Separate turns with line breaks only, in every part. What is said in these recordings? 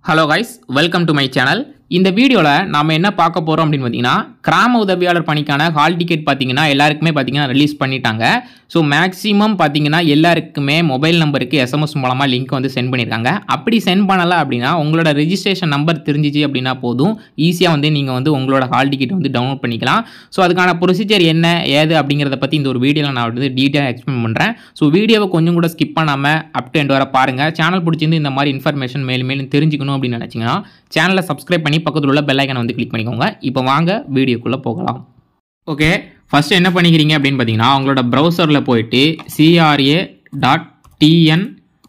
hello guys welcome to my channel இந்த வீடியோவில் நாம் என்ன பார்க்க போகிறோம் அப்படின்னு பார்த்தீங்கன்னா கிராம உதவியாளர் பணிக்கான ஹால் டிக்கெட் பார்த்தீங்கன்னா எல்லாருக்குமே பார்த்தீங்கன்னா ரிலீஸ் பண்ணிட்டாங்க ஸோ மேக்ஸிமம் பார்த்தீங்கன்னா எல்லாருக்குமே மொபைல் நம்பருக்கு எஸ்எம்எஸ் மூலமாக லிங்க் வந்து சென்ட் பண்ணியிருக்காங்க அப்படி சென்ட் பண்ணலை அப்படின்னா உங்களோட ரெஜிஸ்ட்ரேஷன் நம்பர் தெரிஞ்சிச்சு அப்படின்னா போதும் ஈஸியாக வந்து நீங்கள் வந்து உங்களோட ஹால் டிக்கெட் வந்து டவுன்லோட் பண்ணிக்கலாம் ஸோ அதுக்கான ப்ரொசீஜர் என்ன ஏது அப்படிங்கிறத பற்றி இந்த ஒரு வீடியோவில் நான் வந்து டீட்டெயிலாக எக்ஸ்பிளைன் பண்ணுறேன் ஸோ வீடியோவை கொஞ்சம் கூட ஸ்கிப் பண்ணாமல் அப் டு எண்ட் வர பாருங்கள் சேனல் பிடிச்சிருந்து இந்த மாதிரி இன்ஃபர்மேஷன் மேலும் மேலும் தெரிஞ்சுக்கணும் அப்படின்னு நினச்சிங்கன்னா சேனலை சப்ஸ்கிரைப் பண்ணி பக்கத்தில் உள்ள பெல் ஐக்கனை வந்து கிளிக் பண்ணிக்கோங்க இப்போ வாங்க வீடியோக்குள்ளே போகலாம் ஓகே ஃபஸ்ட்டு என்ன பண்ணிக்கிறீங்க அப்படின்னு பார்த்தீங்கன்னா உங்களோட ப்ரௌசரில் போயிட்டு CRA dot TN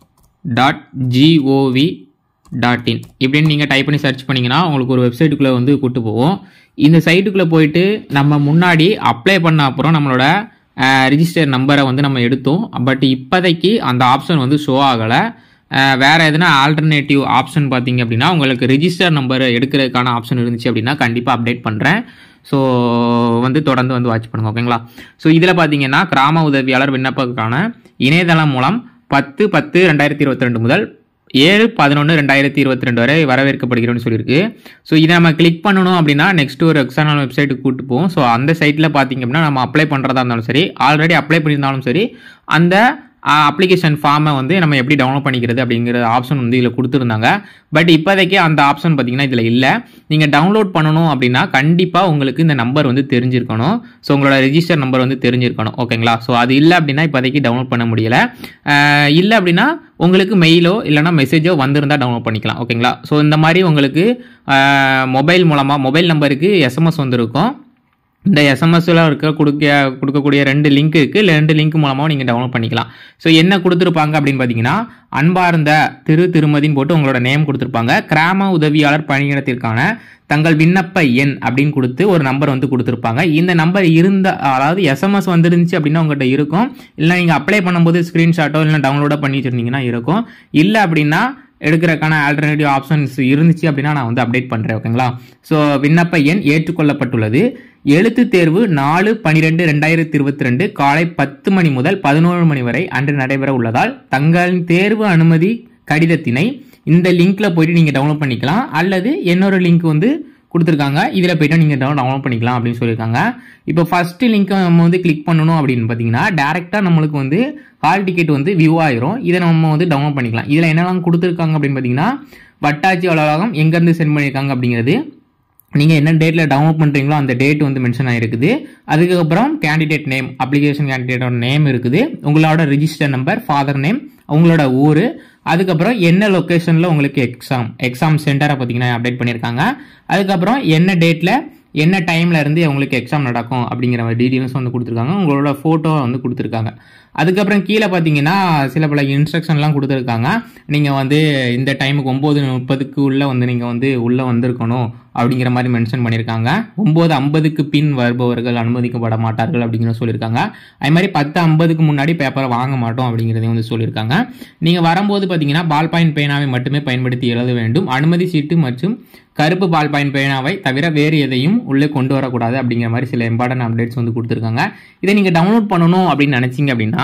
dot GOV dot in இப்படின்னு நீங்கள் டைப் பண்ணி சர்ச் பண்ணிங்கன்னா உங்களுக்கு ஒரு வெப்சைட்டுக்குள்ளே வந்து கூட்டு போவோம் இந்த சைட்டுக்குள்ளே போயிட்டு நம்ம முன்னாடி அப்ளை பண்ண அப்புறம் நம்மளோட ரிஜிஸ்டர் நம்பரை வந்து நம்ம எடுத்தோம் பட் இப்போதைக்கு அந்த ஆப்ஷன் வந்து ஷோ ஆகலை வேறு எதுனா ஆல்டர்னேட்டிவ் ஆப்ஷன் பார்த்தீங்க அப்படின்னா உங்களுக்கு ரிஜிஸ்டர் நம்பர் எடுக்கிறதுக்கான ஆப்ஷன் இருந்துச்சு அப்படின்னா கண்டிப்பாக அப்டேட் பண்ணுறேன் ஸோ வந்து தொடர்ந்து வந்து வாட்ச் பண்ணுங்க ஓகேங்களா ஸோ இதில் பார்த்தீங்கன்னா கிராம உதவியாளர் விண்ணப்பக்கான இணையதளம் மூலம் பத்து பத்து ரெண்டாயிரத்தி இருபத்தி ரெண்டு முதல் ஏழு பதினொன்று ரெண்டாயிரத்தி இருபத்தி ரெண்டு வரை வரவேற்கப்படுகிறோம்னு சொல்லியிருக்கு ஸோ இதை நம்ம கிளிக் பண்ணணும் அப்படின்னா நெக்ஸ்ட் ஒரு எக்ஸ்டர்னல் வெப்சைட்டுக்கு கூட்டு போவோம் ஸோ அந்த சைட்டில் பார்த்தீங்க அப்படின்னா நம்ம அப்ளை பண்ணுறதா இருந்தாலும் சரி ஆல்ரெடி அப்ளை பண்ணியிருந்தாலும் சரி அந்த அப்ளிகேஷன் ஃபார்மை வந்து நம்ம எப்படி டவுன்லோட் பண்ணிக்கிறது அப்படிங்கிற ஆப்ஷன் வந்து இதில் கொடுத்துருந்தாங்க பட் இப்போதைக்கு அந்த ஆப்ஷன் பார்த்தீங்கன்னா இதில் இல்லை நீங்கள் டவுன்லோட் பண்ணணும் அப்படின்னா கண்டிப்பாக உங்களுக்கு இந்த நம்பர் வந்து தெரிஞ்சிருக்கணும் ஸோ உங்களோட ரெஜிஸ்டர் நம்பர் வந்து தெரிஞ்சிருக்கணும் ஓகேங்களா ஸோ அது இல்லை அப்படின்னா இப்போதைக்கு டவுன்லோட் பண்ண முடியல இல்லை அப்படின்னா உங்களுக்கு மெயிலோ இல்லைனா மெசேஜோ வந்திருந்தால் டவுன்லோட் பண்ணிக்கலாம் ஓகேங்களா ஸோ இந்த மாதிரி உங்களுக்கு மொபைல் மூலமாக மொபைல் நம்பருக்கு எஸ்எம்எஸ் வந்திருக்கும் இந்த எஸ்எம்எஸ்ல இருக்க கொடுக்க கொடுக்கக்கூடிய ரெண்டு லிங்க் இருக்குது ரெண்டு லிங்க் மூலமாக நீங்கள் டவுன்லோட் பண்ணிக்கலாம் ஸோ என்ன கொடுத்துருப்பாங்க அப்படின்னு பார்த்தீங்கன்னா அன்பார்ந்த திரு திருமதின்னு போட்டு உங்களோட நேம் கொடுத்துருப்பாங்க கிராம உதவியாளர் பணியிடத்திற்கான தங்கள் விண்ணப்ப எண் அப்படின்னு கொடுத்து ஒரு நம்பர் வந்து கொடுத்துருப்பாங்க இந்த நம்பர் இருந்த அதாவது எஸ்எம்எஸ் வந்துருந்துச்சு அப்படின்னா உங்கள்கிட்ட இருக்கும் இல்லை நீங்கள் அப்ளை பண்ணும்போது ஸ்க்ரீன்ஷாட்டோ இல்லை டவுன்லோடோ பண்ணி வச்சுருந்தீங்கன்னா இருக்கும் இல்லை அப்படின்னா எடுக்கிறக்கான ஆல்டர்னேட்டிவ் ஆப்ஷன்ஸ் இருந்துச்சு அப்படின்னா நான் வந்து அப்டேட் பண்ணுறேன் ஓகேங்களா ஸோ விண்ணப்ப எண் ஏற்றுக்கொள்ளப்பட்டுள்ளது எழுத்து தேர்வு நாலு பனிரெண்டு ரெண்டாயிரத்தி இருபத்தி ரெண்டு காலை பத்து மணி முதல் பதினோரு மணி வரை அன்று நடைபெற உள்ளதால் தங்களின் தேர்வு அனுமதி கடிதத்தினை இந்த லிங்க்ல போயிட்டு நீங்கள் டவுன்லோட் பண்ணிக்கலாம் அல்லது இன்னொரு லிங்க் வந்து கொடுத்துருக்காங்க இதில் போய்ட்டு நீங்கள் டவுன்லோட் பண்ணிக்கலாம் அப்படின்னு சொல்லியிருக்காங்க இப்போ ஃபஸ்ட்டு லிங்க்கை நம்ம வந்து கிளிக் பண்ணணும் அப்படின்னு பார்த்தீங்கன்னா டேரெக்டாக நம்மளுக்கு வந்து ஹால் டிக்கெட் வந்து வியூ ஆயிரும் இதை நம்ம வந்து டவுன்லோட் பண்ணிக்கலாம் இதில் என்னெல்லாம் கொடுத்துருக்காங்க அப்படின்னு பார்த்தீங்கன்னா வட்டாட்சி அலுவலகம் எங்கேருந்து சென்ட் பண்ணியிருக்காங்க அப்படிங்கிறது நீங்கள் என்ன டேட்டில் டவுன்லோட் பண்ணுறீங்களோ அந்த டேட் வந்து மென்ஷன் ஆகிருக்குது அதுக்கப்புறம் கேண்டிடேட் நேம் அப்ளிகேஷன் கேண்டிடேட்டோட நேம் இருக்குது உங்களோட ரிஜிஸ்டர் நம்பர் ஃபாதர் நேம் உங்களோட ஊர் அதுக்கப்புறம் என்ன லொக்கேஷனில் உங்களுக்கு எக்ஸாம் எக்ஸாம் சென்டரை பார்த்தீங்கன்னா அப்டேட் பண்ணியிருக்காங்க அதுக்கப்புறம் என்ன டேட்டில் என்ன டைமில் இருந்து உங்களுக்கு எக்ஸாம் நடக்கும் அப்படிங்கிற டீட்டெயில்ஸ் வந்து கொடுத்துருக்காங்க உங்களோட ஃபோட்டோ வந்து கொடுத்துருக்காங்க அதுக்கப்புறம் கீழே பார்த்தீங்கன்னா சில பல இன்ஸ்ட்ரக்ஷன்லாம் கொடுத்துருக்காங்க நீங்கள் வந்து இந்த டைமுக்கு ஒம்பது முப்பதுக்கு உள்ளே வந்து நீங்கள் வந்து உள்ளே வந்திருக்கணும் அப்படிங்கிற மாதிரி மென்ஷன் பண்ணியிருக்காங்க ஒம்பது ஐம்பதுக்கு பின் வருபவர்கள் அனுமதிக்கப்பட மாட்டார்கள் அப்படிங்கிற சொல்லியிருக்காங்க அது மாதிரி பத்து ஐம்பதுக்கு முன்னாடி பேப்பரை வாங்க மாட்டோம் அப்படிங்கிறதையும் வந்து சொல்லியிருக்காங்க நீங்கள் வரும்போது பார்த்தீங்கன்னா பால் பாயிண்ட் பேனாவை மட்டுமே பயன்படுத்தி எழுத வேண்டும் அனுமதி சீட்டு மற்றும் கருப்பு பால் பாயிண்ட் பேனாவை தவிர வேறு எதையும் உள்ளே கொண்டு வரக்கூடாது அப்படிங்கிற மாதிரி சில இம்பார்ட்டன்ட் அப்டேட்ஸ் வந்து கொடுத்துருக்காங்க இதை நீங்கள் டவுன்லோட் பண்ணணும் அப்படின்னு நினச்சிங்க அப்படின்னா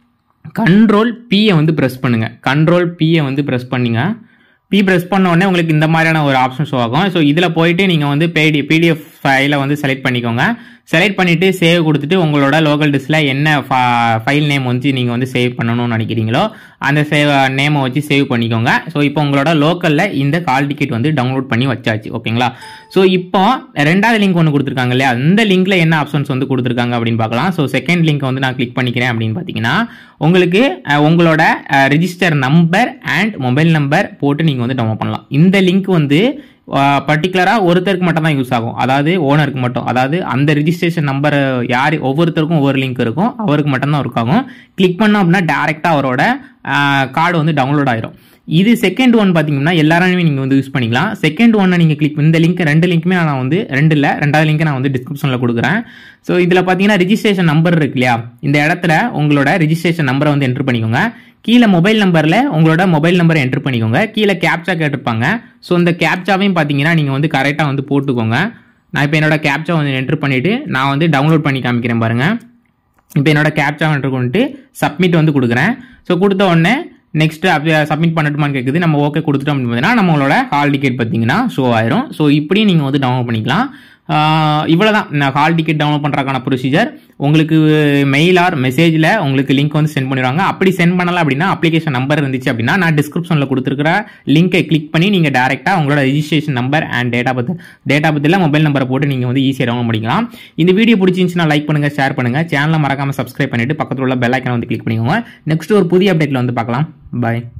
கண்ட்ரோல் பியை வந்து ப்ரெஸ் பண்ணுங்கள் கண்ட்ரோல் பியை வந்து ப்ரெஸ் பண்ணிங்க பி ப்ரெஸ் பண்ண உடனே உங்களுக்கு இந்த மாதிரியான ஒரு ஆப்ஷன் ஷோ ஆகும் ஸோ இதில் போயிட்டு நீங்கள் வந்து பிடி பிடிஎஃப் ஃபைலை வந்து செலக்ட் பண்ணிக்கோங்க செலக்ட் பண்ணிவிட்டு சேவ் கொடுத்துட்டு உங்களோட லோக்கல் டிஸ்கில் என்ன ஃபைல் நேம் வந்து நீங்கள் வந்து சேவ் பண்ணணும்னு நினைக்கிறீங்களோ அந்த சேவ் நேமை வச்சு சேவ் பண்ணிக்கோங்க ஸோ இப்போ உங்களோட லோக்கலில் இந்த கால் டிக்கெட் வந்து டவுன்லோட் பண்ணி வச்சாச்சு ஓகேங்களா ஸோ இப்போ ரெண்டாவது லிங்க் ஒன்று கொடுத்துருக்காங்க இல்லையா அந்த லிங்க்கில் என்ன ஆப்ஷன்ஸ் வந்து கொடுத்துருக்காங்க அப்படின்னு பார்க்கலாம் ஸோ செகண்ட் லிங்க் வந்து நான் கிளிக் பண்ணிக்கிறேன் அப்படின்னு பார்த்தீங்கன்னா உங்களுக்கு உங்களோட register number and mobile number போட்டு நீங்கள் வந்து டவுன்லோட் பண்ணலாம் இந்த லிங்க் வந்து பர்டிகுலராக ஒருத்தருக்கு மட்டும் தான் யூஸ் ஆகும் அதாவது ஓனருக்கு மட்டும் அதாவது அந்த ரிஜிஸ்ட்ரேஷன் நம்பர் யார் ஒவ்வொருத்தருக்கும் ஒவ்வொரு லிங்க் இருக்கும் அவருக்கு மட்டும்தான் ஒர்க் ஆகும் கிளிக் பண்ணோம் அப்படின்னா டேரெக்டாக அவரோட கார்டு வந்து டவுன்லோட் ஆயிரும் இது செகண்ட் ஒன் பார்த்தீங்கன்னா எல்லாருமே நீங்கள் வந்து யூஸ் பண்ணிக்கலாம் செகண்ட் ஒன்னை நீங்கள் கிளிக் இந்த லிங்க் ரெண்டு லிங்க்குமே நான் வந்து ரெண்டு இல்லை ரெண்டாவது லிங்க் நான் வந்து டிஸ்கிரிப்ஷனில் கொடுக்குறேன் ஸோ இதில் பார்த்தீங்கன்னா ரிஜிஸ்ட்ரேஷன் நம்பர் இருக்கு இல்லையா இந்த இடத்துல உங்களோட ரிஜிஸ்ட்ரேஷன் நம்பரை வந்து என்ட்ரு பண்ணிக்கோங்க கீழே மொபைல் நம்பரில் உங்களோட மொபைல் நம்பரை என்ட்ரு பண்ணிக்கோங்க கீழே கேப்சா கேட்டிருப்பாங்க ஸோ இந்த கேப்சாவையும் பார்த்தீங்கன்னா நீங்கள் வந்து கரெக்டாக வந்து போட்டுக்கோங்க நான் இப்போ என்னோட கேப்சா வந்து என்ட்ரு பண்ணிவிட்டு நான் வந்து டவுன்லோட் பண்ணி காமிக்கிறேன் பாருங்கள் இப்போ என்னோட கேப்சா என்ட்ரு கொண்டுட்டு சப்மிட் வந்து கொடுக்குறேன் ஸோ கொடுத்த உடனே நெக்ஸ்ட் சப்மிட் பண்ணட்டுமான்னு கேட்குது நம்ம ஓகே கொடுத்துட்டோம் அப்படின்னு பார்த்தீங்கன்னா நம்மளோட ஹால் டிக்கெட் பார்த்தீங்கன்னா ஷோ ஆயிரும் ஸோ இப்படி நீங்கள் வந்து டவுன்லோட் பண்ணிக்கலாம் இவ்வளோ தான் நான் ஹால் டிக்கெட் டவுன்லோட் பண்ணுறதுக்கான ப்ரொசீஜர் உங்களுக்கு மெயில் ஆர் மெசேஜில் உங்களுக்கு லிங்க் வந்து சென்ட் பண்ணிடுவாங்க அப்படி சென்ட் பண்ணலாம் அப்படின்னா அப்ளிகேஷன் நம்பர் இருந்துச்சு அப்படின்னா நான் டிஸ்கிரிப்ஷனில் கொடுத்துருக்கிற லிங்கை கிளிக் பண்ணி நீங்கள் டேரெக்டாக உங்களோட ரெஜிஸ்ட்ரேஷன் நம்பர் அண்ட் டேட்டா பத்து டேட்டா பற்றியில் மொபைல் நம்பரை போட்டு நீங்கள் வந்து ஈஸியாக டவுன்லோட் பண்ணிக்கலாம் இந்த வீடியோ பிடிச்சிருந்துச்சுன்னா லைக் பண்ணுங்கள் ஷேர் பண்ணுங்கள் சேனலை மறக்காமல் சப்ஸ்கிரைப் பண்ணிவிட்டு பக்கத்தில் உள்ள பெல் ஐக்கனை வந்து கிளிக் பண்ணிக்கோங்க நெக்ஸ்ட் ஒரு புதிய அப்டேட்டில் வந்து பார்க்கலாம் பாய்